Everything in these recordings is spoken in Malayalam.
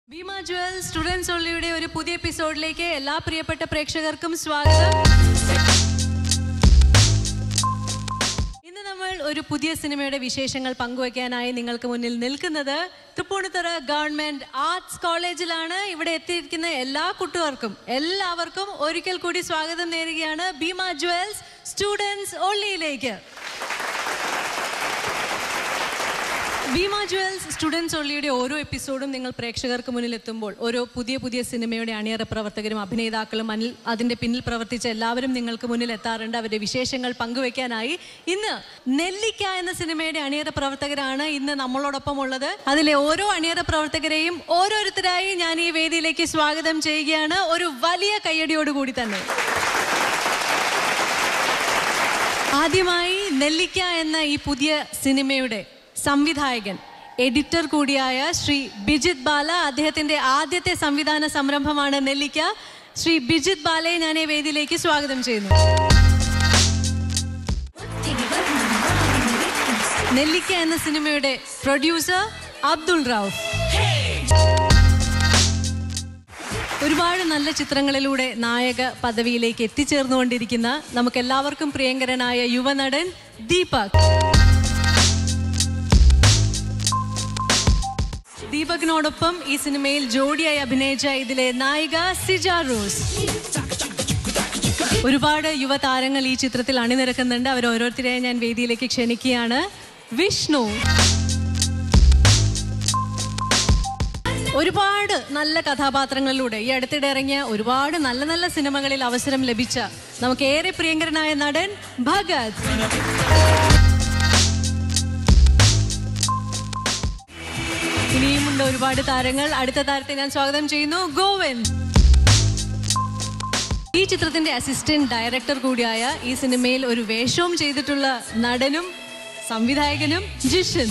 ഭീമ ജുവൽ സ്റ്റുഡൻസ് ഒള്ളിയുടെ ഒരു പുതിയ എപ്പിസോഡിലേക്ക് എല്ലാ പ്രിയപ്പെട്ട പ്രേക്ഷകർക്കും സ്വാഗതം ഇന്ന് നമ്മൾ ഒരു പുതിയ സിനിമയുടെ വിശേഷങ്ങൾ പങ്കുവയ്ക്കാനായി നിങ്ങൾക്ക് മുന്നിൽ നിൽക്കുന്നത് തൃപ്പൂണിത്തുറ ഗവൺമെന്റ് ആർട്സ് കോളേജിലാണ് ഇവിടെ എത്തിയിരിക്കുന്ന എല്ലാ കുട്ടികൾക്കും എല്ലാവർക്കും ഒരിക്കൽ കൂടി സ്വാഗതം നേരുകയാണ് ഭീമ ജുവൽസ് സ്റ്റുഡൻസ് ഒള്ളിയിലേക്ക് ഭീമ ജുവൽസ് സ്റ്റുഡൻസ് ഒള്ളിയുടെ ഓരോ എപ്പിസോഡും നിങ്ങൾ പ്രേക്ഷകർക്ക് മുന്നിൽ എത്തുമ്പോൾ ഓരോ പുതിയ പുതിയ സിനിമയുടെ അണിയറ പ്രവർത്തകരും അഭിനേതാക്കളും അനിൽ അതിന്റെ പിന്നിൽ പ്രവർത്തിച്ച എല്ലാവരും നിങ്ങൾക്ക് മുന്നിൽ എത്താറുണ്ട് അവരുടെ വിശേഷങ്ങൾ പങ്കുവെക്കാനായി ഇന്ന് നെല്ലിക്ക എന്ന സിനിമയുടെ അണിയറ പ്രവർത്തകരാണ് ഇന്ന് നമ്മളോടൊപ്പം ഉള്ളത് അതിലെ ഓരോ അണിയറ പ്രവർത്തകരെയും ഓരോരുത്തരായി ഞാൻ ഈ വേദിയിലേക്ക് സ്വാഗതം ചെയ്യുകയാണ് ഒരു വലിയ കയ്യടിയോടുകൂടി തന്നെ ആദ്യമായി നെല്ലിക്ക എന്ന ഈ പുതിയ സിനിമയുടെ സംവിധായകൻ എഡിറ്റർ കൂടിയായ ശ്രീ ബിജിത് ബാല അദ്ദേഹത്തിന്റെ ആദ്യത്തെ സംവിധാന സംരംഭമാണ് നെല്ലിക്ക ശ്രീ ബിജിത് ബാലയെ ഞാൻ ഈ വേദിയിലേക്ക് സ്വാഗതം ചെയ്യുന്നു നെല്ലിക്ക എന്ന സിനിമയുടെ പ്രൊഡ്യൂസർ അബ്ദുൾ റാവുഫ് ഒരുപാട് നല്ല ചിത്രങ്ങളിലൂടെ നായക പദവിയിലേക്ക് എത്തിച്ചേർന്നുകൊണ്ടിരിക്കുന്ന നമുക്ക് എല്ലാവർക്കും പ്രിയങ്കരനായ യുവനടൻ ദീപക് ദീപകിനോടൊപ്പം ഈ സിനിമയിൽ ജോഡിയായി അഭിനയിച്ച ഇതിലെ നായിക സിജ റോസ് ഒരുപാട് യുവതാരങ്ങൾ ഈ ചിത്രത്തിൽ അണിനിരക്കുന്നുണ്ട് അവർ ഓരോരുത്തരെയും ഞാൻ വേദിയിലേക്ക് ക്ഷണിക്കുകയാണ് വിഷ്ണു ഒരുപാട് നല്ല കഥാപാത്രങ്ങളിലൂടെ ഈ അടുത്തിടെ ഇറങ്ങിയ ഒരുപാട് നല്ല നല്ല സിനിമകളിൽ അവസരം ലഭിച്ച നമുക്ക് ഏറെ പ്രിയങ്കരനായ നടൻ ഭഗത് ഇനിയുമുണ്ട് ഒരുപാട് താരങ്ങൾ അടുത്ത താരത്തെ ഞാൻ സ്വാഗതം ചെയ്യുന്നു ഗോവിന്ദ് ഈ ചിത്രത്തിന്റെ അസിസ്റ്റന്റ് ഡയറക്ടർ കൂടിയായ ഈ സിനിമയിൽ ഒരു വേഷവും ചെയ്തിട്ടുള്ള നടനും സംവിധായകനും ജിഷൻ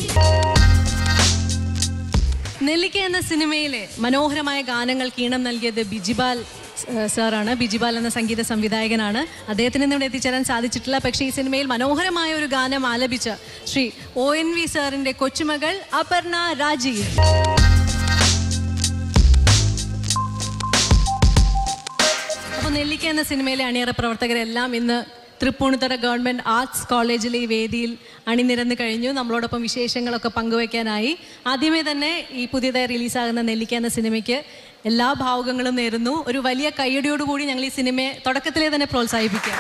നെല്ലിക്ക എന്ന സിനിമയിലെ മനോഹരമായ ഗാനങ്ങൾക്ക് ഈണം നൽകിയത് ബിജിബാൽ ഏഹ്, സാറാണ് ബിജിബാൽ എന്ന സംഗീത സംവിധായകനാണ് അദ്ദേഹത്തിന് ഇന്ന് ഇവിടെ എത്തിച്ചേരാൻ സാധിച്ചിട്ടില്ല പക്ഷേ ഈ സിനിമയിൽ മനോഹരമായ ഒരു ഗാനം ആലപിച്ച ശ്രീ ഒ എൻ വി സാറിന്റെ കൊച്ചുമകൾ അപർണ രാജീവ് അപ്പോൾ നെല്ലിക്ക എന്ന സിനിമയിലെ അണിയറ പ്രവർത്തകരെല്ലാം ഇന്ന് തൃപ്പൂണിത്തുറ ഗവൺമെന്റ് ആർട്സ് കോളേജിലെ ഈ വേദിയിൽ അണിനിരന്ന് കഴിഞ്ഞു നമ്മളോടൊപ്പം വിശേഷങ്ങളൊക്കെ പങ്കുവയ്ക്കാനായി ആദ്യമേ തന്നെ ഈ പുതിയതായി റിലീസാകുന്ന നെല്ലിക്ക എന്ന സിനിമയ്ക്ക് എല്ലാ ഭാവുകങ്ങളും നേരുന്നു ഒരു വലിയ കയ്യടിയോടുകൂടി ഞങ്ങൾ ഈ സിനിമയെ തുടക്കത്തിലേ തന്നെ പ്രോത്സാഹിപ്പിക്കാം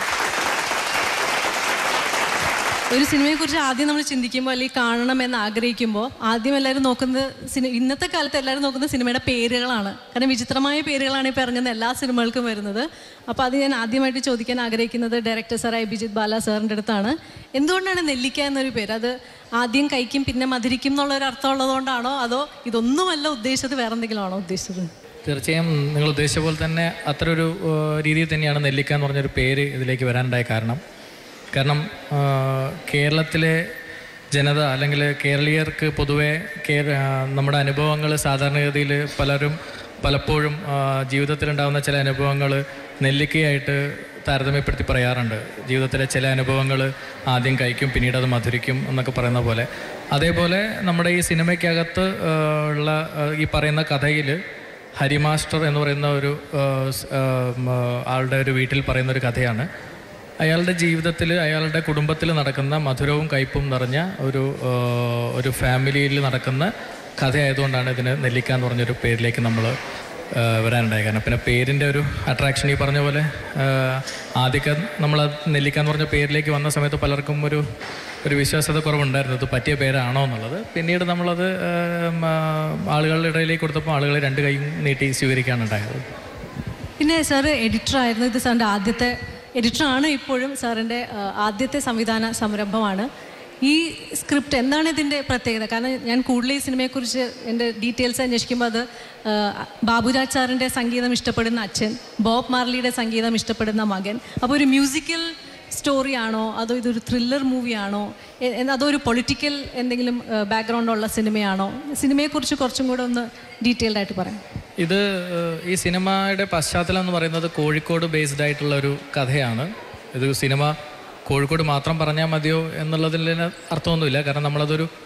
ഒരു സിനിമയെക്കുറിച്ച് ആദ്യം നമ്മൾ ചിന്തിക്കുമ്പോൾ അല്ലെങ്കിൽ കാണണം എന്ന് ആഗ്രഹിക്കുമ്പോൾ ആദ്യം എല്ലാവരും നോക്കുന്നത് സിനി ഇന്നത്തെ കാലത്ത് എല്ലാവരും നോക്കുന്നത് സിനിമയുടെ പേരുകളാണ് കാരണം വിചിത്രമായ പേരുകളാണ് ഇപ്പോൾ ഇറങ്ങുന്ന എല്ലാ സിനിമകൾക്കും വരുന്നത് അപ്പോൾ അത് ഞാൻ ആദ്യമായിട്ട് ചോദിക്കാൻ ആഗ്രഹിക്കുന്നത് ഡയറക്ടർ സാറായ ബിജിത് ബാല സാറിൻ്റെ അടുത്താണ് എന്തുകൊണ്ടാണ് നെല്ലിക്ക എന്നൊരു പേര് അത് ആദ്യം കഴിക്കും പിന്നെ മധുരിക്കും എന്നുള്ള ഒരു അർത്ഥം ഉള്ളതുകൊണ്ടാണോ അതോ ഇതൊന്നുമല്ല ഉദ്ദേശിച്ചത് വേറെ എന്തെങ്കിലും ആണോ ഉദ്ദേശിച്ചത് തീർച്ചയായും നിങ്ങൾ ഉദ്ദേശിച്ച പോലെ തന്നെ അത്ര ഒരു രീതിയിൽ തന്നെയാണ് നെല്ലിക്ക എന്ന് പറഞ്ഞൊരു പേര് ഇതിലേക്ക് വരാനുണ്ടായ കാരണം കാരണം ആ, കേരളത്തിലെ ജനത അല്ലെങ്കിൽ കേരളീയർക്ക് പൊതുവെ കേര ആ, നമ്മുടെ അനുഭവങ്ങൾ സാധാരണഗതിയിൽ പലരും പലപ്പോഴും ആ, ജീവിതത്തിലുണ്ടാകുന്ന ചില അനുഭവങ്ങൾ നെല്ലിക്കയായിട്ട് താരതമ്യപ്പെടുത്തി പറയാറുണ്ട് ജീവിതത്തിലെ ചില അനുഭവങ്ങൾ ആദ്യം കഴിക്കും പിന്നീട് അത് മധുരിക്കും എന്നൊക്കെ പറയുന്ന പോലെ അതേപോലെ നമ്മുടെ ഈ സിനിമയ്ക്കകത്ത് ആ, ഉള്ള ആ, ഈ പറയുന്ന കഥയിൽ ഹരിമാസ്റ്റർ എന്ന് പറയുന്ന ഒരു ആ, സ്- ആ, ഉം, ആ, ആളുടെ ഒരു വീട്ടിൽ പറയുന്ന ഒരു കഥയാണ് അയാളുടെ ജീവിതത്തിൽ അയാളുടെ കുടുംബത്തിൽ നടക്കുന്ന മധുരവും കയ്പും നിറഞ്ഞ ഒരു ആ, ഒരു ഫാമിലിയിൽ നടക്കുന്ന കഥയായതുകൊണ്ടാണ് ഇതിന് നെല്ലിക്ക എന്ന് പറഞ്ഞൊരു പേരിലേക്ക് നമ്മൾ വരാനുണ്ടായത് കാരണം പിന്നെ പേരിൻ്റെ ഒരു അട്രാക്ഷൻ ഈ പറഞ്ഞ പോലെ ആ, ആദ്യമൊക്കെ നമ്മൾ നെല്ലിക്ക എന്ന് പറഞ്ഞ പേരിലേക്ക് വന്ന സമയത്ത് പലർക്കും ഒരു ഒരു വിശ്വാസത കുറവുണ്ടായിരുന്നു ഇത് പറ്റിയ പേരാണോ എന്നുള്ളത് പിന്നീട് നമ്മളത് ആ, ഉം, ആ, ആളുകളുടെ ഇടയിലേക്ക് കൊടുത്തപ്പോൾ ആളുകൾ രണ്ട് കൈയും നീട്ടി സ്വീകരിക്കുകയാണ് ഉണ്ടായത് പിന്നെ സാറ് എഡിറ്റർ ആയിരുന്നു ഇത് സാറിൻ്റെ ആദ്യത്തെ എഡിറ്ററാണ് ഇപ്പോഴും സാറിൻ്റെ ആ, ആദ്യത്തെ സംവിധാന സംരംഭമാണ് ഈ സ്ക്രിപ്റ്റ് എന്താണ് ഇതിൻ്റെ പ്രത്യേകത കാരണം ഞാൻ കൂടുതൽ ഈ സിനിമയെക്കുറിച്ച് എൻ്റെ ഡീറ്റെയിൽസ് അന്വേഷിക്കുമ്പോൾ അത് ആ, ബാബുരാജ് സാറിൻ്റെ സംഗീതം ഇഷ്ടപ്പെടുന്ന അച്ഛൻ ബോബ് മാർലിയുടെ സംഗീതം ഇഷ്ടപ്പെടുന്ന മകൻ അപ്പോൾ ഒരു മ്യൂസിക്കൽ സ്റ്റോറിയാണോ അതോ ഇതൊരു ത്രില്ലർ മൂവിയാണോ എ- എ- അതോ ഒരു പൊളിറ്റിക്കൽ എന്തെങ്കിലും ബാക്ക്ഗ്രൗണ്ട് ഉള്ള സിനിമയാണോ സിനിമയെക്കുറിച്ച് കുറച്ചും കൂടെ ഒന്ന് ഡീറ്റെയിൽഡ് ആയിട്ട് പറയാം ഇത് ഏഹ്, ഈ സിനിമയുടെ പശ്ചാത്തലം എന്ന് പറയുന്നത് കോഴിക്കോട് ബേസ്ഡ് ആയിട്ടുള്ള ഒരു കഥയാണ് ഇത് സിനിമ കോഴിക്കോട് മാത്രം പറഞ്ഞാൽ മതിയോ എന്നുള്ളതിൽ അർത്ഥമൊന്നുമില്ല കാരണം നമ്മളതൊരു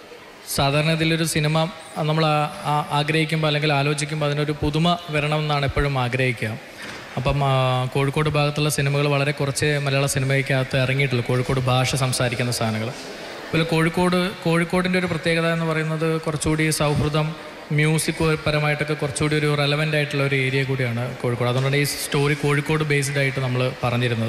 സാധാരണ ഇതിലൊരു സിനിമ നമ്മൾ ആ- ആ- ആഗ്രഹിക്കുമ്പോൾ അല്ലെങ്കിൽ ആലോചിക്കുമ്പോൾ അതിനൊരു പുതുമ വരണമെന്നാണ് എപ്പോഴും ആഗ്രഹിക്കുക അപ്പം ആ, കോഴിക്കോട് ഭാഗത്തുള്ള സിനിമകൾ വളരെ കുറച്ച് മലയാള സിനിമയ്ക്കകത്ത് ഇറങ്ങിയിട്ടുള്ളൂ കോഴിക്കോട് ഭാഷ സംസാരിക്കുന്ന സാധനങ്ങൾ അതുപോലെ കോഴിക്കോട് കോഴിക്കോടിൻ്റെ ഒരു പ്രത്യേകത എന്ന് പറയുന്നത് കുറച്ചുകൂടി സൗഹൃദം മ്യൂസിക് പരമായിട്ടൊക്കെ കുറച്ചുകൂടി ഒരു റെലവൻ്റ് ആയിട്ടുള്ള ഒരു ഏരിയ കൂടിയാണ് കോഴിക്കോട് അതുകൊണ്ടാണ് ഈ സ്റ്റോറി കോഴിക്കോട് ബേസ്ഡ് ആയിട്ട് നമ്മൾ പറഞ്ഞിരുന്നത്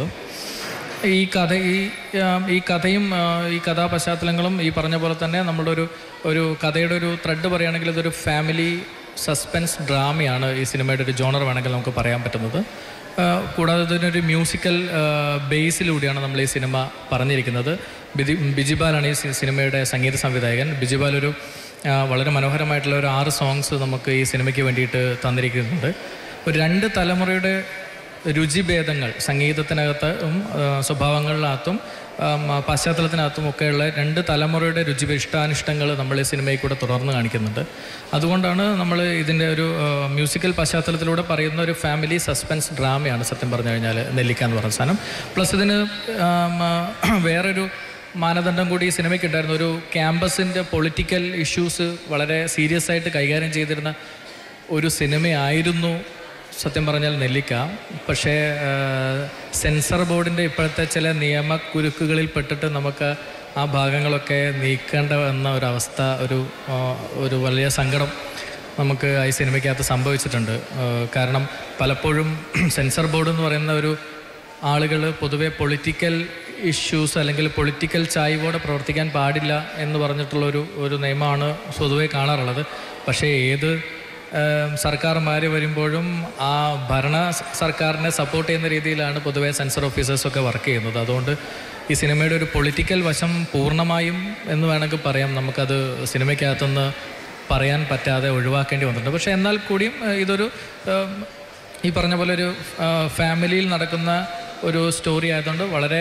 ഈ കഥ ഈ ആ, ഈ കഥയും ആ, ഈ കഥാ പശ്ചാത്തലങ്ങളും ഈ പറഞ്ഞ പോലെ തന്നെ നമ്മുടെ ഒരു ഒരു കഥയുടെ ഒരു ത്രെഡ് പറയുകയാണെങ്കിൽ ഇതൊരു ഫാമിലി സസ്പെൻസ് ഡ്രാമയാണ് ഈ സിനിമയുടെ ഒരു ജോണർ വേണമെങ്കിൽ നമുക്ക് പറയാൻ പറ്റുന്നത് ആ, കൂടാതെ ഇതിനൊരു മ്യൂസിക്കൽ ബേസിലൂടെയാണ് നമ്മൾ ഈ സിനിമ പറഞ്ഞിരിക്കുന്നത് ബിജി ബിജിബാലാണ് ഈ സി- സിനിമയുടെ സംഗീത സംവിധായകൻ ബിജിബാൽ ഒരു ആ, വളരെ മനോഹരമായിട്ടുള്ള ഒരു ആറ് സോങ്സ് നമുക്ക് ഈ സിനിമയ്ക്ക് വേണ്ടിയിട്ട് തന്നിരിക്കുന്നുണ്ട് ഒരു രണ്ട് തലമുറയുടെ രുചിഭേദങ്ങൾ സംഗീതത്തിനകത്തും ആ, സ്വഭാവങ്ങളിനകത്തും ആം, പശ്ചാത്തലത്തിനകത്തും ഒക്കെയുള്ള രണ്ട് തലമുറയുടെ രുചി ഇഷ്ടാനിഷ്ടങ്ങൾ നമ്മൾ ഈ സിനിമയിൽ കൂടെ തുടർന്ന് കാണിക്കുന്നുണ്ട് അതുകൊണ്ടാണ് നമ്മൾ ഇതിൻ്റെ ഒരു ആ, മ്യൂസിക്കൽ പശ്ചാത്തലത്തിലൂടെ പറയുന്ന ഒരു ഫാമിലി സസ്പെൻസ് ഡ്രാമയാണ് സത്യം പറഞ്ഞു കഴിഞ്ഞാൽ നെല്ലിക്ക എന്ന് പറയുന്ന സാധനം പ്ലസ് ഇതിന് ആം, ആ, വേറൊരു മാനദണ്ഡം കൂടി ഈ സിനിമയ്ക്ക് ഉണ്ടായിരുന്നു ഒരു ക്യാമ്പസിൻ്റെ പൊളിറ്റിക്കൽ ഇഷ്യൂസ് വളരെ സീരിയസ് ആയിട്ട് കൈകാര്യം ചെയ്തിരുന്ന ഒരു സിനിമയായിരുന്നു സത്യം പറഞ്ഞാൽ നെല്ലിക്ക പക്ഷേ ആ, സെൻസർ ബോർഡിൻ്റെ ഇപ്പോഴത്തെ ചില നിയമക്കുരുക്കുകളിൽ പെട്ടിട്ട് നമുക്ക് ആ ഭാഗങ്ങളൊക്കെ നീക്കേണ്ട വന്ന ഒരവസ്ഥ ഒരു ആ, ഒരു വലിയ സങ്കടം നമുക്ക് ഈ സിനിമയ്ക്കകത്ത് സംഭവിച്ചിട്ടുണ്ട് ആ, കാരണം പലപ്പോഴും സെൻസർ ബോർഡ് എന്ന് പറയുന്ന ഒരു ആളുകൾ പൊതുവെ പൊളിറ്റിക്കൽ ഇഷ്യൂസ് അല്ലെങ്കിൽ പൊളിറ്റിക്കൽ ചായ്വോടെ പ്രവർത്തിക്കാൻ പാടില്ല എന്ന് പറഞ്ഞിട്ടുള്ള ഒരു ഒരു നിയമമാണ് പൊതുവെ കാണാറുള്ളത് പക്ഷേ ഏത് ഏം, സർക്കാർമാർ വരുമ്പോഴും ആ ഭരണ സ- സർക്കാരിനെ സപ്പോർട്ട് ചെയ്യുന്ന രീതിയിലാണ് പൊതുവെ സെൻസർ ഓഫീസേഴ്സൊക്കെ വർക്ക് ചെയ്യുന്നത് അതുകൊണ്ട് ഈ സിനിമയുടെ ഒരു പൊളിറ്റിക്കൽ വശം പൂർണ്ണമായും എന്ന് വേണമെങ്കിൽ പറയാം നമുക്കത് സിനിമയ്ക്കകത്തുനിന്ന് പറയാൻ പറ്റാതെ ഒഴിവാക്കേണ്ടി വന്നിട്ടുണ്ട് പക്ഷേ എന്നാൽ കൂടിയും ഏഹ്, ഇതൊരു ഏം, ഈ പറഞ്ഞ പോലെ ഒരു ആ, ഫാമിലിയിൽ നടക്കുന്ന ഒരു സ്റ്റോറി ആയതുകൊണ്ട് വളരെ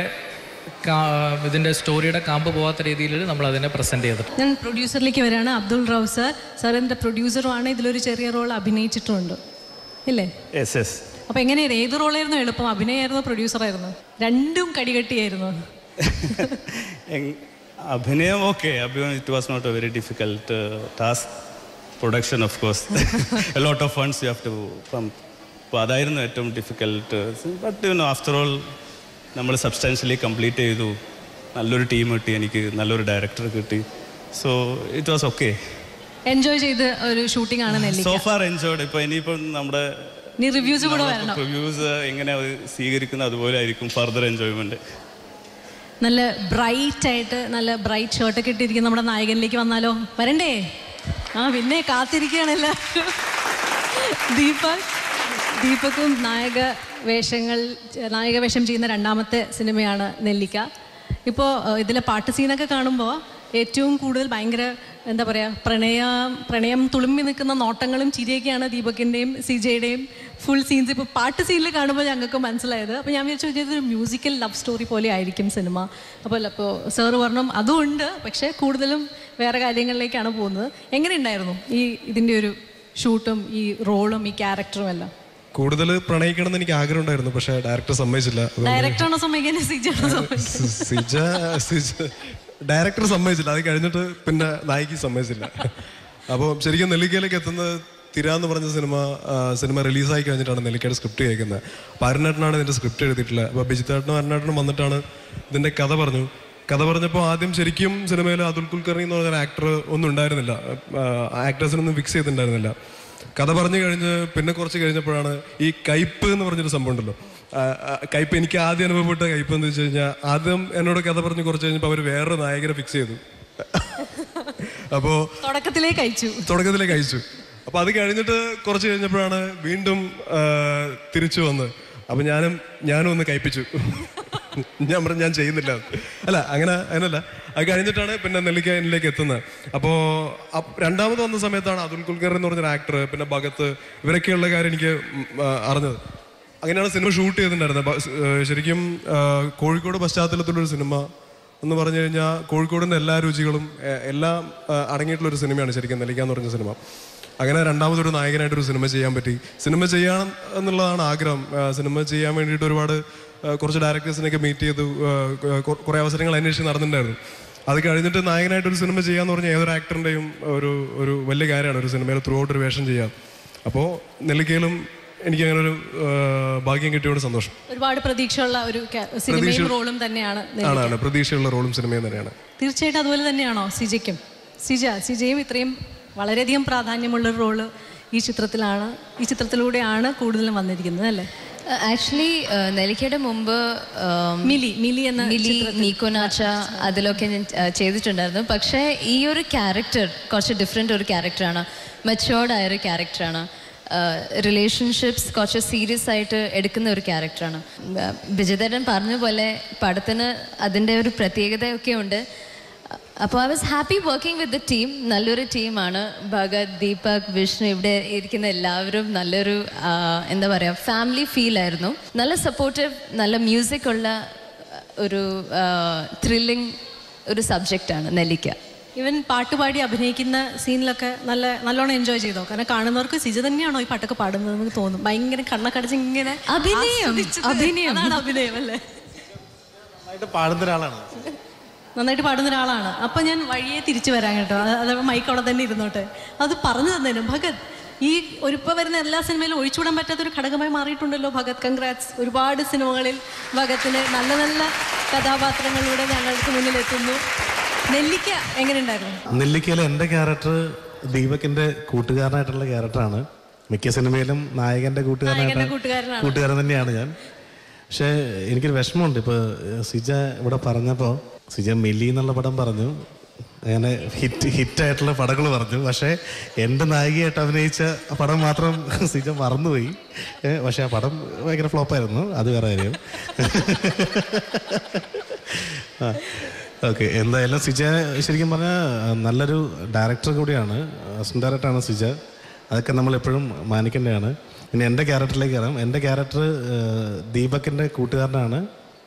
കാ- ഇതിൻ്റെ സ്റ്റോറിയുടെ കാമ്പ് പോകാത്ത രീതിയിൽ നമ്മൾ അതിനെ പ്രസൻറ്റ് ചെയ്തിട്ടുണ്ട് ഞാൻ പ്രൊഡ്യൂസറിലേക്ക് വരികയാണ് അബ്ദുൾ റാവു സാർ സാറിൻ്റെ പ്രൊഡ്യൂസറുമാണ് ഇതിലൊരു ചെറിയ റോൾ അഭിനയിച്ചിട്ടുണ്ട് ഇല്ലേ യെസ് യെസ് അപ്പോൾ എങ്ങനെയായിരുന്നു ഏത് റോളായിരുന്നു എളുപ്പം അഭിനയമായിരുന്നു പ്രൊഡ്യൂസറായിരുന്നു രണ്ടും കടികെട്ടിയായിരുന്നു അഭിനയം ഓക്കെ അഭിനയം it was not a very difficult task production of course a lot of funds you have to from അപ്പോൾ അതായിരുന്നു ഏറ്റവും difficult but you know after all നമ്മൾ സബ്സ്റ്റാൻഷ്യലി കംപ്ലീറ്റ് ചെയ്തു നല്ലൊരു ടീം കിട്ടി എനിക്ക് നല്ലൊരു ഡയറക്ടർ കിട്ടി so it was okay enjoy ചെയ്ത് ഒരു ഷൂട്ടിംഗ് ആണ് നെല്ലിക്ക സോ ഫാർ എൻജോയ്ഡ് ഇപ്പോൾ ഇനിയിപ്പം നമ്മുടെ ഇനി റിവ്യൂസ് കൂടെ വരണം റിവ്യൂസ് എങ്ങനെ അത് സ്വീകരിക്കുന്ന അതുപോലെ ആയിരിക്കും ഫർദർ എൻജോയ്മെൻറ്റ് നല്ല ബ്രൈറ്റ് ആയിട്ട് നല്ല ബ്രൈറ്റ് ഷർട്ടൊക്കെ ഇട്ടിരിക്കുന്ന നമ്മുടെ നായകനിലേക്ക് വന്നാലോ വരണ്ടേ ആ പിന്നെ കാത്തിരിക്കുകയാണല്ലോ ദീപക് ദീപക്കും നായക വേഷങ്ങൾ നായക വേഷം ചെയ്യുന്ന രണ്ടാമത്തെ സിനിമയാണ് നെല്ലിക്ക ഇപ്പോൾ ഇതിലെ പാട്ട് സീനൊക്കെ കാണുമ്പോൾ ഏറ്റവും കൂടുതൽ ഭയങ്കര എന്താ പറയുക പ്രണയം പ്രണയം തുളുമ്പി നിൽക്കുന്ന നോട്ടങ്ങളും ചിരിയൊക്കെയാണ് ദീപകിൻ്റെയും സിജയുടെയും ഫുൾ സീൻസ് ഇപ്പോൾ പാട്ട് സീനിൽ കാണുമ്പോൾ ഞങ്ങൾക്ക് മനസ്സിലായത് അപ്പോൾ ഞാൻ വിചാരിച്ചു ഇതൊരു മ്യൂസിക്കൽ ലവ് സ്റ്റോറി പോലെ ആയിരിക്കും സിനിമ അപ്പോൾ അപ്പോൾ സാറ് പറഞ്ഞു അതും ഉണ്ട് പക്ഷേ കൂടുതലും വേറെ കാര്യങ്ങളിലേക്കാണ് പോകുന്നത് എങ്ങനെയുണ്ടായിരുന്നു ഈ ഇതിൻ്റെ ഒരു ഷൂട്ടും ഈ റോളും ഈ ക്യാരക്ടറും എല്ലാം കൂടുതൽ പ്രണയിക്കണം എന്ന് എനിക്ക് ആഗ്രഹം ഉണ്ടായിരുന്നു പക്ഷെ ഡയറക്ടർ സമ്മതിച്ചില്ല അതുകൊണ്ട് ഡയറക്ടറാണോ സമ്മതിക്കാൻ സിജാണോ സമ്മതിക്കുന്നത് സി- സിജ സിജ ഡയറക്ടർ സമ്മതിച്ചില്ല അത് കഴിഞ്ഞിട്ട് പിന്നെ നായിക്ക് സമ്മതിച്ചില്ല അപ്പോൾ ശരിക്കും നെല്ലിക്കയിലേക്ക് എത്തുന്നത് തിര എന്ന് പറഞ്ഞ സിനിമ ആ, സിനിമ റിലീസായി കഴിഞ്ഞിട്ടാണ് നെല്ലിക്കയുടെ സ്ക്രിപ്റ്റ് കേൾക്കുന്നത് അപ്പോൾ അരുണേട്ടനാണ് ഇതിൻ്റെ സ്ക്രിപ്റ്റ് എഴുതിയിട്ടുള്ളത് അപ്പോൾ ബിജിത്തേട്ടനും അരുണേട്ടനും വന്നിട്ടാണ് ഇതിൻ്റെ കഥ പറഞ്ഞു കഥ പറഞ്ഞപ്പോൾ ആദ്യം ശരിക്കും സിനിമയിൽ അതുൽ കുൽക്കർണി എന്ന് പറഞ്ഞ ആക്ടർ ഒന്നും ഉണ്ടായിരുന്നില്ല ആക്ടേഴ്സിനൊന്നും ഫിക്സ് ചെയ്തിട്ടുണ്ടായിരുന്നില്ല കഥ പറഞ്ഞു കഴിഞ്ഞ് പിന്നെ കുറച്ച് കഴിഞ്ഞപ്പോഴാണ് ഈ കയ്പ് എന്ന് പറഞ്ഞൊരു സംഭവം ഉണ്ടല്ലോ ആ, ആ, കയ്പ് എനിക്ക് ആദ്യം അനുഭവപ്പെട്ട കയ്പ് എന്ന് വെച്ച് കഴിഞ്ഞാൽ ആദ്യം എന്നോട് കഥ പറഞ്ഞ് കുറച്ച് കഴിഞ്ഞപ്പോൾ അവർ വേറൊരു നായകനെ ഫിക്സ് ചെയ്തു അപ്പോൾ തുടക്കത്തിലേക്ക് അയച്ചു തുടക്കത്തിലേക്ക് അയച്ചു അപ്പോൾ അത് കഴിഞ്ഞിട്ട് കുറച്ച് കഴിഞ്ഞപ്പോഴാണ് വീണ്ടും ആ, തിരിച്ചു വന്ന് അപ്പം ഞാനും ഞാനും ഒന്ന് കയ്പിച്ചു ഞാൻ പറഞ്ഞു ഞാൻ ചെയ്യുന്നില്ല അല്ല അങ്ങനെ അങ്ങനല്ല അത് കഴിഞ്ഞിട്ടാണ് പിന്നെ നെല്ലിക്കയിലേക്ക് എത്തുന്നത് അപ്പോൾ രണ്ടാമത് വന്ന സമയത്താണ് അതുൽ കുൽക്കർ എന്ന് പറഞ്ഞൊരു ആക്ടർ പിന്നെ ഭഗത്ത് ഇവരൊക്കെയുള്ള കാര്യം എനിക്ക് ഉം, ആ, അറിഞ്ഞത് അങ്ങനെയാണ് സിനിമ ഷൂട്ട് ചെയ്തിട്ടുണ്ടായിരുന്നത് ബ- ഏർ ശരിക്കും ആ, കോഴിക്കോട് പശ്ചാത്തലത്തിലൊരു സിനിമ എന്ന് പറഞ്ഞു കഴിഞ്ഞാൽ കോഴിക്കോടിൻ്റെ എല്ലാ രുചികളും എ- എല്ലാം ആ, അടങ്ങിയിട്ടുള്ള ഒരു സിനിമയാണ് ശരിക്കും നെല്ലിക്ക എന്ന് പറഞ്ഞ സിനിമ അങ്ങനെ രണ്ടാമതൊരു നായകനായിട്ടൊരു സിനിമ ചെയ്യാൻ പറ്റി സിനിമ ചെയ്യാൻ എന്നുള്ളതാണ് ആഗ്രഹം ആ, സിനിമ ചെയ്യാൻ വേണ്ടിയിട്ട് ഒരുപാട് ആ, കുറച്ച് ഡയറക്ടേഴ്സിനെയൊക്കെ മീറ്റ് ചെയ്തു ആ, കൊ- കുറേ അവസരങ്ങൾ അന്വേഷിച്ച് നടന്നിട്ടുണ്ടായിരുന്നു അത് കഴിഞ്ഞിട്ട് നായകനായിട്ട് ഒരു സിനിമ ചെയ്യാന്ന് പറഞ്ഞാൽ ഏതൊരു ആക്ടറിന്റെയും ഒരു ഒരു വലിയ കാര്യമാണ് ഒരു സിനിമയിൽ ത്രൂ ഔട്ട് ഒരു വേഷം ചെയ്യാം അപ്പോൾ നെല്ലിക്കയിലും എനിക്ക് അങ്ങനെ ഒരു ആ, ഭാഗ്യം കിട്ടിയോട് സന്തോഷം ഒരുപാട് പ്രതീക്ഷയുള്ള ഒരു ca- സിനിമയും റോളും തന്നെയാണ് നെല്ലി. ആണാണ് പ്രതീക്ഷയുള്ള റോളും സിനിമയും തന്നെയാണ് തീർച്ചയായിട്ടും അതുപോലെ തന്നെയാണോ സിജയ്ക്കും സിജ സിജയും ഇത്രയും വളരെയധികം പ്രാധാന്യമുള്ള ഒരു റോള് ഈ ചിത്രത്തിലാണ് ഈ ചിത്രത്തിലൂടെയാണ് കൂടുതലും വന്നിരിക്കുന്നത് അല്ലേ ആക്ച്വലി നെല്ലിക്കയുടെ മുമ്പ് ഉം, മിലി മിലി എന്ന മിലി നീക്കോനാച്ച അതിലൊക്കെ ഞാൻ ആ, ചെയ്തിട്ടുണ്ടായിരുന്നു പക്ഷേ ഈ ഒരു ക്യാരക്ടർ കുറച്ച് ഡിഫറെൻ്റ് ഒരു ക്യാരക്ടറാണ് മെച്ചുവേർഡ് ആയ ഒരു ക്യാരക്ടറാണ് റിലേഷൻഷിപ്സ് കുറച്ച് സീരിയസ് ആയിട്ട് എടുക്കുന്ന ഒരു ക്യാരക്ടറാണ് വിജയദേവൻ പറഞ്ഞ പോലെ പടത്തിന് അതിൻ്റെ ഒരു പ്രത്യേകതയൊക്കെ ഉണ്ട് അപ്പോൾ I was happy working with the team നല്ലൊരു ടീമാണ് ഭഗത് ദീപക് വിഷ്ണു ഇവിടെ ഇരിക്കുന്ന എല്ലാവരും നല്ലൊരു ആ, എന്താ പറയുക ഫാമിലി ഫീൽ ആയിരുന്നു നല്ല സപ്പോർട്ടീവ് നല്ല മ്യൂസിക് ഉള്ള ഒരു ത്രില്ലിംഗ് ഒരു സബ്ജക്റ്റാണ് നെല്ലിക്ക ഇവൻ പാട്ടുപാടി അഭിനയിക്കുന്ന സീനിലൊക്കെ നല്ല നല്ലോണം എൻജോയ് ചെയ്തോ കാരണം കാണുന്നവർക്ക് സിജ തന്നെയാണോ ഈ പാട്ടൊക്കെ പാടുന്നത് എന്ന് തോന്നും ഭയങ്കര കണ്ണക്കടിച്ച് ഇങ്ങനെ അഭിനയം, ആസ്വദിച്ചിട്ട് അഭിനയം. അതാണ് അഭിനയം അല്ലേ നന്നായിട്ട് പാടുന്ന ഒരാളാണ് നന്നായിട്ട് പാടുന്ന ഒരാളാണ് അപ്പൊ ഞാൻ വഴിയെ തിരിച്ചു വരാൻ കേട്ടോ അത് അത് മൈക്ക് അവിടെ തന്നെ ഇരുന്നോട്ടെ അത് പറഞ്ഞു തന്നേനു ഭഗത് ഈ ഒരു ഇപ്പൊ വരുന്ന എല്ലാ സിനിമയിലും ഒഴിച്ചുവിടാൻ പറ്റാത്ത ഒരു ഘടകമായി മാറിയിട്ടുണ്ടല്ലോ ഭഗത് കൺഗ്രാറ്റ്സ് ഒരുപാട് സിനിമകളിൽ ഭഗത്തിന് നല്ല നല്ല കഥാപാത്രങ്ങളിലൂടെ ഞങ്ങൾക്ക് മുന്നിൽ എത്തുന്നു നെല്ലിക്ക എങ്ങനെയുണ്ടായിരുന്നു നെല്ലിക്കയിലെ എൻ്റെ ക്യാരക്ടർ ദീപകിന്റെ കൂട്ടുകാരനായിട്ടുള്ള ക്യാരക്ടറാണ് മിക്ക സിനിമയിലും നായകന്റെ കൂട്ടുകാരനായിട്ട് കൂട്ടുകാരനാണ്. കൂട്ടുകാരൻ തന്നെയാണ് ഞാൻ പക്ഷേ എനിക്കൊരു വിഷമമുണ്ട് ഇപ്പോൾ സിജ ഇവിടെ പറഞ്ഞപ്പോൾ സിജ മില്ലി എന്നുള്ള പടം പറഞ്ഞു അങ്ങനെ ഹിറ്റ് ഹിറ്റായിട്ടുള്ള പടങ്ങൾ പറഞ്ഞു പക്ഷേ എൻ്റെ നായികയായിട്ട് അഭിനയിച്ച ആ പടം മാത്രം സിജ മറന്നുപോയി ഏ, പക്ഷേ ആ പടം ഭയങ്കര ഫ്ലോപ്പായിരുന്നു അത് വേറെ കാര്യം ആ ഓക്കെ എന്തായാലും സിജ ശരിക്കും പറഞ്ഞാൽ നല്ലൊരു ഡയറക്ടർ കൂടിയാണ് അസിസ്റ്റന്റ് ഡയറക്ടറാണ് സിജ അതൊക്കെ നമ്മൾ എപ്പോഴും മാനിക്കേണ്ടതാണ് പിന്നെ എൻ്റെ ക്യാരക്ടറിലേക്ക് കയറാം എൻ്റെ ക്യാരക്ടർ ദീപകിൻ്റെ കൂട്ടുകാരനാണ്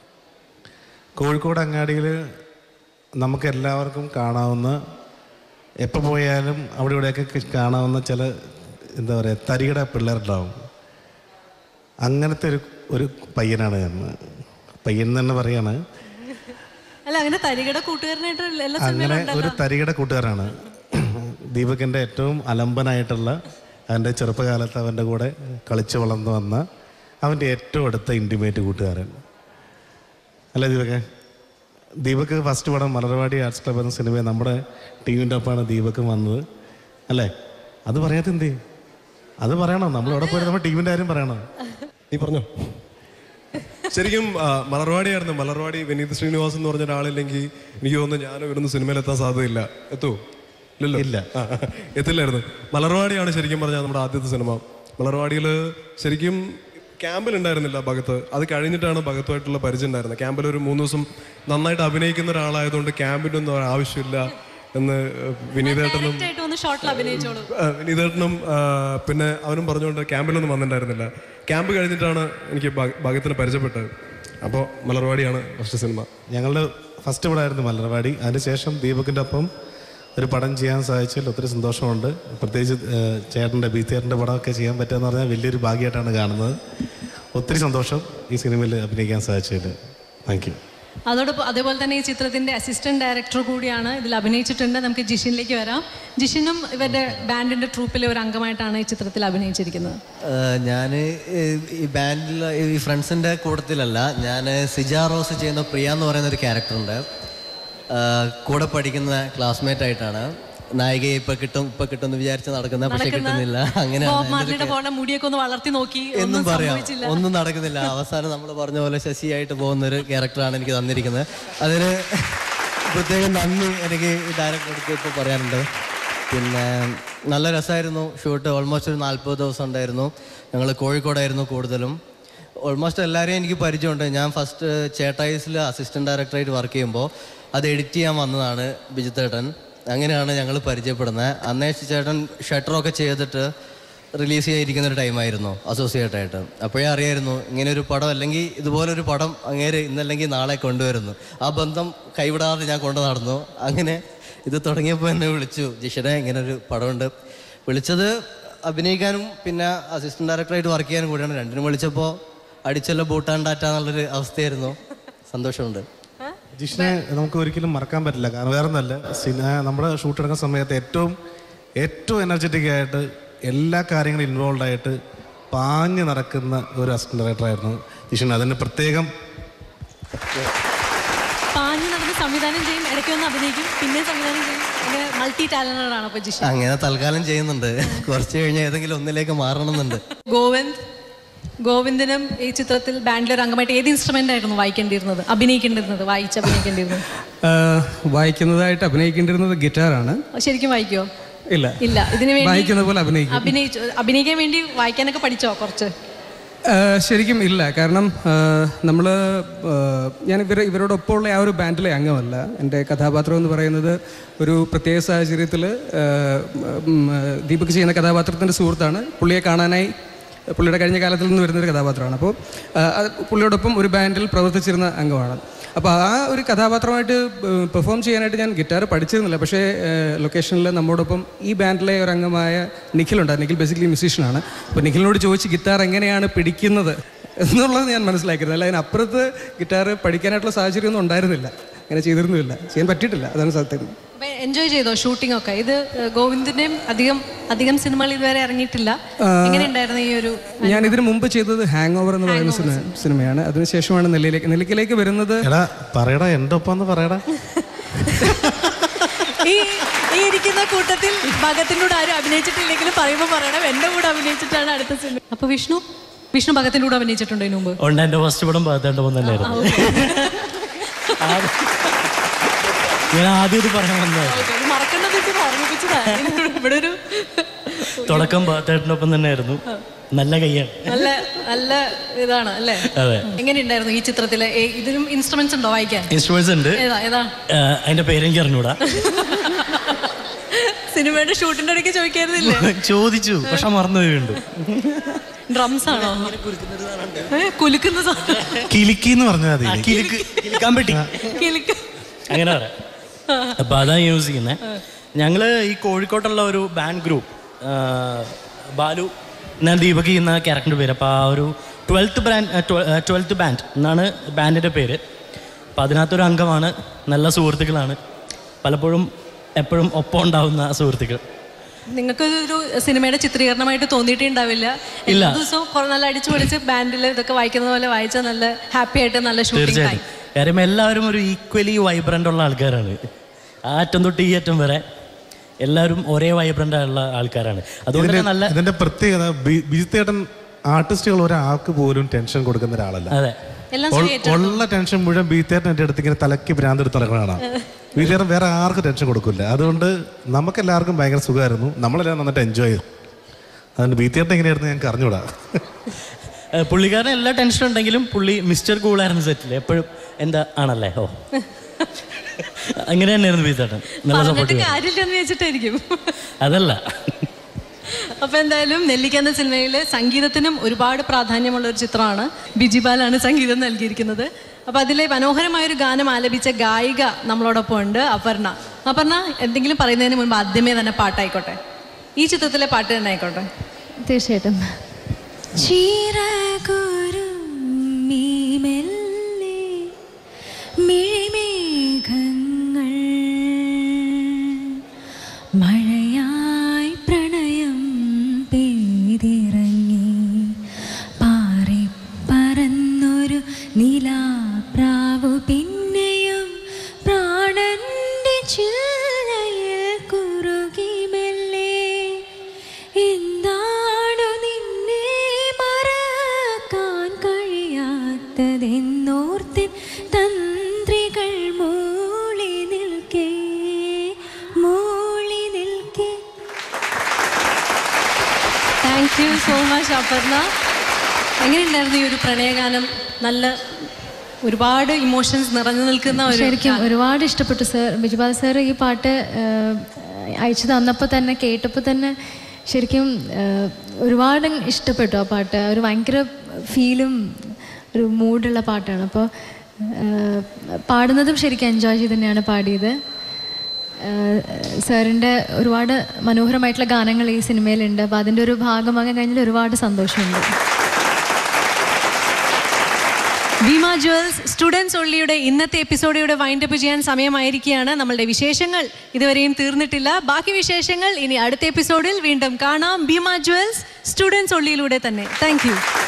കോഴിക്കോട് അങ്ങാടിയിൽ നമുക്ക് എല്ലാവർക്കും കാണാവുന്ന എപ്പോൾ പോയാലും അവിടെ ഇവിടെയൊക്കെ കാണാവുന്ന ചില എന്താ പറയുക തരികട പിള്ളേരുണ്ടാവും അങ്ങനത്തെ ഒരു ഒരു പയ്യനാണ് ഞാൻ പയ്യൻ എന്ന് തന്നെ പറയാണ് അല്ല അങ്ങനെ തരികട കൂട്ടുകാരനായിട്ട് എല്ലാ അങ്ങനെ സിനിമയിലും ഒരു തരികട കൂട്ടുകാരാണ് ദീപകിൻ്റെ ഏറ്റവും അലമ്പനായിട്ടുള്ള അവൻ്റെ ചെറുപ്പകാലത്ത് അവൻ്റെ കൂടെ കളിച്ച് വളർന്നു വന്ന അവൻ്റെ ഏറ്റവും അടുത്ത ഇൻറ്റിമേറ്റ് കൂട്ടുകാരൻ അല്ലേ ദീപക് ദീപക് ഫസ്റ്റ് പടം മലർവാടി ആർട്സ് ക്ലബ് എന്ന സിനിമ നമ്മുടെ ടീമിൻ്റെ ഒപ്പമാണ് ദീപക് വന്നത് അല്ലേ അത് പറയാത്ത എന്തേ അത് പറയണം നമ്മൾ അവിടെ പോയി നമ്മുടെ ടീമിൻ്റെ കാര്യം പറയണം നീ പറഞ്ഞോ ശരിക്കും ആ, മലർവാടിയായിരുന്നു മലർവാടി വിനീത് ശ്രീനിവാസ് എന്ന് പറഞ്ഞ ഒരാളില്ലെങ്കിൽ എനിക്ക് തോന്നുന്നു ഞാനും ഇവിടുന്ന് സിനിമയിൽ എത്താൻ സാധ്യതയില്ല എത്തൂ ഇല്ലല്ലോ ഇല്ല. ആ, ആ, എത്തില്ലായിരുന്നു മലർവാടിയാണ് ശരിക്കും പറഞ്ഞാൽ നമ്മുടെ ആദ്യത്തെ സിനിമ മലർവാടിയിൽ ശരിക്കും ക്യാമ്പിൽ ഉണ്ടായിരുന്നില്ല ഭഗത്ത് അത് കഴിഞ്ഞിട്ടാണ് ഭഗത്തുമായിട്ടുള്ള പരിചയം ഉണ്ടായിരുന്നത് ക്യാമ്പിൽ ഒരു മൂന്ന് ദിവസം നന്നായിട്ട് അഭിനയിക്കുന്ന ഒരാളായതുകൊണ്ട് ക്യാമ്പിൻ്റെ ഒന്നും ആവശ്യമില്ല എന്ന് വിനീതേട്ടനും Direct ആയിട്ട് വന്ന് ഷോട്ടിൽ അഭിനയിച്ചോളൂ ആ, വിനീതേട്ടനും ആ, പിന്നെ അവനും പറഞ്ഞുകൊണ്ട് ക്യാമ്പിലൊന്നും വന്നിട്ടുണ്ടായിരുന്നില്ല ക്യാമ്പ് കഴിഞ്ഞിട്ടാണ് എനിക്ക് ഭഗ- ഭഗത്തിനെ പരിചയപ്പെട്ടത് അപ്പോൾ മലർവാടിയാണ് ഫസ്റ്റ് സിനിമ ഞങ്ങളുടെ ഫസ്റ്റ് പടമായിരുന്നു മലർവാടി അതിനുശേഷം ദീപകിൻ്റെ ഒപ്പം ഒരു പടം ചെയ്യാൻ സാധിച്ചതിൽ ഒത്തിരി സന്തോഷമുണ്ട് പ്രത്യേകിച്ച് ഏഹ്, ചേട്ടൻ്റെ ബി തിയേറ്ററിൻ്റെ പടമൊക്കെ ചെയ്യാൻ പറ്റുക പറഞ്ഞാൽ വലിയൊരു ഭാഗ്യമായിട്ടാണ് കാണുന്നത് ഒത്തിരി സന്തോഷം ഈ സിനിമയിൽ അഭിനയിക്കാൻ സാധിച്ചതിൽ താങ്ക് യു അതോടൊപ്പം അതേപോലെ തന്നെ ഈ ചിത്രത്തിന്റെ അസിസ്റ്റന്റ് ഡയറക്ടർ കൂടിയാണ് ഇതിൽ അഭിനയിച്ചിട്ടുണ്ട് നമുക്ക് ജിഷിനിലേക്ക് വരാം ജിഷിനും ഇവരുടെ ബാൻഡിന്റെ ട്രൂപ്പിലെ ഒരു അംഗമായിട്ടാണ് ഈ ചിത്രത്തിൽ അഭിനയിച്ചിരിക്കുന്നത് ഞാൻ ഈ ബാൻഡിൽ ഈ ഫ്രണ്ട്സിൻ്റെ കൂട്ടത്തിലല്ല ഞാൻ സിജാ റോസ് ചെയ്യുന്ന പ്രിയ എന്ന് പറയുന്ന ഒരു ക്യാരക്ടറുണ്ട് കൂടെ പഠിക്കുന്ന ക്ലാസ്മേറ്റ് ആയിട്ടാണ് നായികയെ ഇപ്പൊ കിട്ടും ഇപ്പൊ കിട്ടും എന്ന് വിചാരിച്ച് നടക്കുന്ന പക്ഷെ കിട്ടുന്നില്ല അങ്ങനെയാണ് ബോബ് എൻ്റെ ഒരു മാർലിയുടെ പോലെ മുടിയൊക്കെ ഒന്ന് വളർത്തി നോക്കി എന്നും ഒന്നും പറയാം സംഭവിച്ചില്ല ഒന്നും നടക്കുന്നില്ല അവസാനം നമ്മൾ പറഞ്ഞ പോലെ ശശിയായിട്ട് പോകുന്ന ഒരു ക്യാരക്ടറാണ് എനിക്ക് തന്നിരിക്കുന്നത് അതിന് പ്രത്യേകം നന്ദി എനിക്ക് ഈ ഡയറക്ടർക്ക് ഇപ്പോൾ പറയാനുണ്ട് പിന്നെ നല്ല രസമായിരുന്നു ഷൂട്ട് ഓൾമോസ്റ്റ് ഒരു നാൽപ്പത് ദിവസം ഉണ്ടായിരുന്നു ഞങ്ങൾ കോഴിക്കോടായിരുന്നു കൂടുതലും ഓൾമോസ്റ്റ് എല്ലാവരെയും എനിക്ക് പരിചയമുണ്ട് ഞാൻ ഫസ്റ്റ് ചേട്ടായിസിൽ അസിസ്റ്റന്റ് ഡയറക്ടറായിട്ട് വർക്ക് ചെയ്യുമ്പോൾ അത് എഡിറ്റ് ചെയ്യാൻ വന്നതാണ് ബിജുത്തേട്ടൻ അങ്ങനെയാണ് ഞങ്ങൾ പരിചയപ്പെടുന്നത് അന്നേ ചേട്ടൻ ഷട്ടറൊക്കെ ചെയ്തിട്ട് റിലീസ് ചെയ്യാതിരിക്കുന്ന ഒരു ടൈമായിരുന്നു അസോസിയേറ്റ് ആയിട്ട് അപ്പോഴേ അറിയായിരുന്നു ഇങ്ങനെ ഒരു പടം അല്ലെങ്കിൽ ഇതുപോലൊരു പടം അങ്ങേര് ഇന്നല്ലെങ്കിൽ നാളെ കൊണ്ടുവരുന്നു ആ ബന്ധം കൈവിടാതെ ഞാൻ കൊണ്ടു നടന്നു അങ്ങനെ ഇത് തുടങ്ങിയപ്പോൾ എന്നെ വിളിച്ചു ജിഷനെ ഇങ്ങനെ ഒരു പടമുണ്ട് വിളിച്ചത് അഭിനയിക്കാനും പിന്നെ അസിസ്റ്റന്റ് ഡയറക്ടറായിട്ട് വർക്ക് ചെയ്യാനും കൂടിയാണ് രണ്ടിനും വിളിച്ചപ്പോൾ അടിച്ചല്ലോ ബൂട്ടാൻ ഡാറ്റ എന്നുള്ളൊരു അവസ്ഥയായിരുന്നു സന്തോഷമുണ്ട് ജിഷിനെ നമുക്ക് ഒരിക്കലും മറക്കാൻ പറ്റില്ല കാരണം വേറെ ഒന്നല്ല സിനിമ നമ്മുടെ ഷൂട്ട് എടുക്കുന്ന സമയത്ത് ഏറ്റവും ഏറ്റവും എനർജറ്റിക് ആയിട്ട് എല്ലാ കാര്യങ്ങളും ഇൻവോൾവ് ആയിട്ട് പാഞ്ഞ് നടക്കുന്ന ഒരു അസിസ്റ്റന്റ് ഡയറക്ടർ ആയിരുന്നു ജിഷൻ അതിന് പ്രത്യേകം പാഞ്ഞു നടന്ന് സംവിധാനം ചെയ്യും ഇടയ്ക്ക് വന്ന് അഭിനയിക്കും പിന്നെ സംവിധാനം ചെയ്യും അങ്ങനെ മൾട്ടി ടാലന്റഡ് ആണ് അപ്പൊ ജിഷ അങ്ങനെ തൽക്കാലം ചെയ്യുന്നുണ്ട് കുറച്ച് കഴിഞ്ഞ് ഏതെങ്കിലും ഒന്നിലേക്ക് മാറണമെന്നുണ്ട് ഗോവിന്ദ് ഗോവിന്ദനും ഈ ചിത്രത്തിൽ ബാൻഡിലെ ഒരു അംഗമായിട്ട് ഏത് ഇൻസ്ട്രുമെന്റ് ആയിരുന്നു വായിക്കേണ്ടിയിരുന്നത് അഭിനയിക്കേണ്ടിരുന്നത് വായിച്ച് അഭിനയിക്കേണ്ടിയിരുന്നത് ആഹ് വായിക്കുന്നതായിട്ട് അഭിനയിക്കേണ്ടിരുന്നത് ഗിറ്റാറാണ് ശരിക്കും വായിക്കോ ഇല്ല ഇല്ല ഇതിനു വേണ്ടി വായിക്കുന്ന പോലെ അഭിനയിക്കും അഭിനയിച്ചു അഭിനയിക്കാൻ വേണ്ടി വായിക്കാനൊക്കെ പഠിച്ചോ കുറച്ച് ആഹ് ശരിക്കും ഇല്ല കാരണം നമ്മൾ ഞാൻ ഇവർ ഇവരോടൊപ്പമുള്ള ആ ഒരു ബാൻഡിലെ അംഗമല്ല എൻ്റെ കഥാപാത്രം എന്ന് പറയുന്നത് ഒരു പ്രത്യേക സാഹചര്യത്തിൽ ദീപക് ചെയ്യുന്ന കഥാപാത്രത്തിൻ്റെ സുഹൃത്താണ് പുള്ളിയെ കാണാനായി പുള്ളിയുടെ കഴിഞ്ഞ കാലത്തിൽ നിന്ന് വരുന്ന ഒരു കഥാപാത്രമാണ് അപ്പോൾ പുള്ളിയോടൊപ്പം ഒരു ബാൻഡിൽ പ്രവർത്തിച്ചിരുന്ന അംഗമാണ് അപ്പോൾ ആ ഒരു കഥാപാത്രമായിട്ട് പെർഫോം ചെയ്യാനായിട്ട് ഞാൻ ഗിറ്റാർ പഠിച്ചിരുന്നില്ല പക്ഷേ ലൊക്കേഷനിൽ നമ്മോടൊപ്പം ഈ ബാൻഡിലെ ഒരു അംഗമായ നിഖിലുണ്ട് നിഖിൽ ബേസിക്കലി മ്യൂസീഷ്യനാണ് അപ്പോൾ നിഖിലിനോട് ചോദിച്ച് ഗിറ്റാർ എങ്ങനെയാണ് പിടിക്കുന്നത് എന്നുള്ളത് ഞാൻ മനസ്സിലാക്കിയിരുന്നു അല്ല അതിനപ്പുറത്ത് ഗിറ്റാർ പഠിക്കാനായിട്ടുള്ള സാഹചര്യമൊന്നും ഉണ്ടായിരുന്നില്ല അങ്ങനെ ചെയ്തിരുന്നുമില്ല ചെയ്യാൻ പറ്റിയിട്ടില്ല അതാണ് സത്യം എൻജോയ് ചെയ്തോ ഷൂട്ടിംഗ് ഒക്കെ ഇത് ഏഹ്, ഗോവിന്ദിന്റെയും അധികം അധികം സിനിമകൾ ഇതുവരെ ഇറങ്ങിയിട്ടില്ല എങ്ങനെയുണ്ടായിരുന്നു ഈ ഒരു ഞാൻ ഇതിനു മുമ്പ് ചെയ്തത് ഹാങ് ഓവർ എന്ന് പറയുന്ന സിനിമ സിനിമയാണ് അതിനുശേഷമാണ് നെല്ലിയിലേക്ക് നെല്ലിക്കലേക്ക് വരുന്നത് എടാ പറയടാ എൻ്റെ ഒപ്പം എന്ന് പറയടാ ഈ ഈ ഇരിക്കുന്ന കൂട്ടത്തിൽ ഭഗത്തിന്റെ കൂടെ ആരും അഭിനയിച്ചിട്ടില്ലെങ്കിലും പറയുമ്പോൾ പറയണം എന്റെ കൂടെ അഭിനയിച്ചിട്ടാണ് അടുത്ത സിനിമ അപ്പൊ വിഷ്ണു വിഷ്ണു ഭഗത്തിന്റെ കൂടെ അഭിനയിച്ചിട്ടുണ്ടോ ഇതിനു മുമ്പ് ഉണ്ട് എൻ്റെ ഫസ്റ്റ് പടം പാത്തേണ്ട തന്നെയായിരുന്നു ഞാൻ ആദ്യം ഇത് പറയാൻ വന്നത് ഓക്കേ, ഇത് മറക്കണ്ടെന്ന് വെച്ച് ഓർമ്മിപ്പിച്ചതാ ഇവിടെ ഒരു തുടക്കം പാത്തേട്ടനൊപ്പം തന്നെയായിരുന്നു നല്ല കയ്യാണ് നല്ല നല്ല ഇതാണ് അല്ലേ അതെ എങ്ങനെയുണ്ടായിരുന്നു ഈ ചിത്രത്തിലെ ഏ- ഇതിലും ഇൻസ്ട്രുമെന്റ്സ് ഉണ്ടോ വായിക്കാൻ ഇൻസ്ട്രുമെന്റ്സ് ഉണ്ട് ഏതാ ഏതാ ആ, അതിന്റെ പേരെനിക്ക് അറിഞ്ഞൂടാ സിനിമയുടെ ഷൂട്ടിന്റെ ഇടയ്ക്ക് ചോദിക്കായിരുന്നില്ലേ ചോദിച്ചു പക്ഷെ മറന്നു വീണ്ടും ഡ്രംസ് ആണോ ഏ, കുലുക്കുന്ന സാധനം. കിലുക്കി എന്ന് പറഞ്ഞാൽ മതി കിലുക്ക് കിലുക്കാൻ പറ്റി കിലുക്ക് അങ്ങനെ പറയാം അപ്പൊ അതാ യൂസ് ചെയ്യുന്നത് ഞങ്ങള് ഈ കോഴിക്കോട്ടുള്ള ഒരു ബാൻഡ് ഗ്രൂപ്പ് ബാലു ഞാൻ ദീപക് ചെയ്യുന്ന ക്യാരക്ടറിൻ്റെ പേര് അപ്പോൾ ആ ഒരു ട്വൽത്ത് ബാൻഡ് ട്വൽത്ത് ബാൻഡ് എന്നാണ് ബാൻഡിൻ്റെ പേര് അപ്പോൾ അതിനകത്തൊരു അംഗമാണ് നല്ല സുഹൃത്തുക്കളാണ് പലപ്പോഴും എപ്പോഴും ഒപ്പം ഉണ്ടാവുന്ന സുഹൃത്തുക്കൾ നിങ്ങൾക്ക് ഒരു സിനിമയുടെ ചിത്രീകരണമായിട്ട് തോന്നിയിട്ടേ ഉണ്ടാവില്ല ഇല്ല. എല്ലാ ദിവസവും കുറെ നല്ല അടിച്ചു പൊളിച്ച് ബാൻഡിൽ ഇതൊക്കെ വായിക്കുന്ന പോലെ വായിച്ചാൽ നല്ല ഹാപ്പി ആയിട്ട് നല്ല ഷൂട്ടിംഗ് ടൈം തീർച്ചയായിട്ടും കാര്യം എല്ലാവരും ഒരു ഈക്വലി വൈബ്രൻ്റ് ഉള്ള ആൾക്കാരാണ് ആ അറ്റം തൊട്ട് ഈ അറ്റം വരെ എല്ലാവരും ഒരേ വൈബ്രൻ്റ് ആയുള്ള ആൾക്കാരാണ് അതുകൊണ്ട് തന്നെ നല്ല ഇതിന്റെ പ്രത്യേകത ബി- ബിജിത്തേട്ടൻ ആർട്ടിസ്റ്റുകൾ ഒരാൾക്ക് പോലും ടെൻഷൻ കൊടുക്കുന്ന ഒരാളല്ല അതെ എല്ലാം ഉൾ- ശരിയായിട്ട് ഉള്ള ടെൻഷൻ മുഴുവൻ ബീത്തേട്ടൻ എൻ്റെ അടുത്ത് ഇങ്ങനെ തലയ്ക്ക് ഭ്രാന്തെടുത്ത് നടക്കണതാണ് ബീത്തേട്ടൻ വേറെ ആർക്കും ടെൻഷൻ കൊടുക്കില്ല അതുകൊണ്ട് നമുക്കെല്ലാവർക്കും ഭയങ്കര സുഖമായിരുന്നു നമ്മളെല്ലാം നന്നായിട്ട് എൻജോയ് ചെയ്തു അതുകൊണ്ട് ബീത്തേട്ടൻ എങ്ങനെയായിരുന്നു ഞങ്ങൾക്ക് അറിഞ്ഞൂടാ ഏഹ് പുള്ളിക്കാരൻ എല്ലാ ടെൻഷൻ ഉണ്ടെങ്കിലും പുള്ളി മിസ്റ്റർ കൂളായിരുന്നു സെറ്റിൽ എപ്പോഴും എന്താ ആണല്ലേ ഓ അങ്ങനെ തന്നെയായിരുന്നു ബീത്തേട്ടൻ നല്ല പറഞ്ഞിട്ട് സപ്പോർട്ടീവ് കാര്യമില്ലെന്ന് വെച്ചിട്ടായിരിക്കും അതല്ല അപ്പൊ എന്തായാലും നെല്ലിക്ക എന്ന സിനിമയിലെ സംഗീതത്തിനും ഒരുപാട് പ്രാധാന്യമുള്ള ഒരു ചിത്രമാണ് ബിജിബാലാണ് സംഗീതം നൽകിയിരിക്കുന്നത് അപ്പൊ അതിലെ മനോഹരമായ ഒരു ഗാനം ആലപിച്ച ഗായിക നമ്മളോടൊപ്പം ഉണ്ട് അപർണ അപർണ എന്തെങ്കിലും പറയുന്നതിന് മുൻപ് ആദ്യമേ തന്നെ പാട്ടായിക്കോട്ടെ ഈ ചിത്രത്തിലെ പാട്ട് തന്നെ ആയിക്കോട്ടെ തീർച്ചയായിട്ടും മിഴിമേഘങ്ങൾ മഴയായി പ്രണയം പെയ്തിറങ്ങി പാറി പറന്നൊരു നിലാപ്രാവു പിന്നെയും പ്രാണന്റെ ചില്ലയിൽ കുറുകി മെല്ലെ എന്താണു നിന്നെ മറക്കാൻ കഴിയാത്തതെന്നോർത്തിൻ തന്ത്രികൾ മൂളി നിൽക്കേ മൂളി നിൽക്കേ thank you so much Aparna എങ്ങനെയുണ്ടായിരുന്നു ഈ ഒരു പ്രണയഗാനം നല്ല ഒരുപാട് ഇമോഷൻസ് നിറഞ്ഞു നിൽക്കുന്ന ഒരു ശരിക്കും ഒരുപാട് ഇഷ്ടപ്പെട്ടു സർ ബിജുപാൽ സാർ ഈ പാട്ട് ആഹ്, അയച്ചു തന്നപ്പോൾ തന്നെ കേട്ടപ്പോൾ തന്നെ ശരിക്കും ആഹ്, ഒരുപാട് ഇഷ്ടപ്പെട്ടു ആ പാട്ട് ഒരു ഭയങ്കര ഫീലും ഒരു മൂഡുള്ള പാട്ടാണ് അപ്പോൾ ആഹ്, പാടുന്നതും ശരിക്കും എൻജോയ് ചെയ്ത് തന്നെയാണ് പാടിയത് ആഹ്, സാറിൻ്റെ ഒരുപാട് മനോഹരമായിട്ടുള്ള ഗാനങ്ങൾ ഈ സിനിമയിലുണ്ട് അപ്പോൾ അതിൻ്റെ ഒരു ഭാഗമാകാൻ കഴിഞ്ഞാൽ ഒരുപാട് സന്തോഷമുണ്ട് ഭീമ ജുവൽസ് സ്റ്റുഡൻസ് ഒള്ളിയുടെ ഇന്നത്തെ എപ്പിസോഡിയുടെ വൈൻഡപ്പ് ചെയ്യാൻ സമയമായിരിക്കുകയാണ് നമ്മളുടെ വിശേഷങ്ങൾ ഇതുവരെയും തീർന്നിട്ടില്ല ബാക്കി വിശേഷങ്ങൾ ഇനി അടുത്ത എപ്പിസോഡിൽ വീണ്ടും കാണാം ഭീമ ജുവൽസ് സ്റ്റുഡൻസ് ഒള്ളിയിലൂടെ തന്നെ താങ്ക്